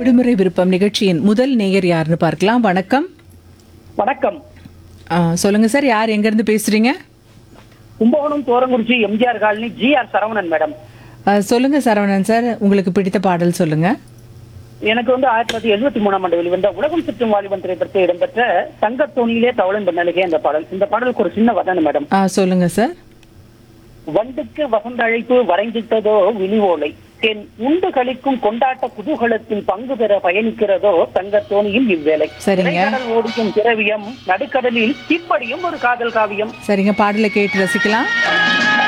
விடுமுறை விருப்பம் நிகழ்ச்சியின் முதல் நேயர் யாருன்னு பார்க்கலாம் வணக்கம் வணக்கம் ஆ, சொல்லுங்க சார் யார் எங்க இருந்து பேசுறீங்க Kumbakonam Thorankurichi MGR colony G R Saravanan madam ஆ, சொல்லுங்க சரவணன் சார் உங்களுக்கு பிடித்த பாடல் சொல்லுங்க எனக்கு வந்து ஆயிரத்தி தொள்ளாயிரத்தி எழுபத்தி மூணாம் ஆண்டு வெளிவந்த உலகம் சுற்றும் வாலிபன் திரைப்படத்தில் இடம்பெற்ற தங்கத்தோணியிலே தவளன் பண்ணலுகே இந்த பாடல் இந்த பாடலுக்கு ஒரு சின்ன வதனம் மேடம் ஆ, சொல்லுங்க சார் வண்டுக்கு வசந்த அழைப்பு வரைஞ்சிட்டதோ விழிவோலை தென் உண்டு கழிக்கும் கொண்டாட்ட குதூகலத்தின் பங்கு பெற பயணிக்கிறதோ தங்கத்தோணியில் இவ்வேளை சரிங்க. திரைக்கடல் ஓடிக்கும் திரவியம் நடுக்கடலில் இப்படியும் ஒரு காதல் காவியம் சரிங்க பாடலை கேட்டு ரசிக்கலாம்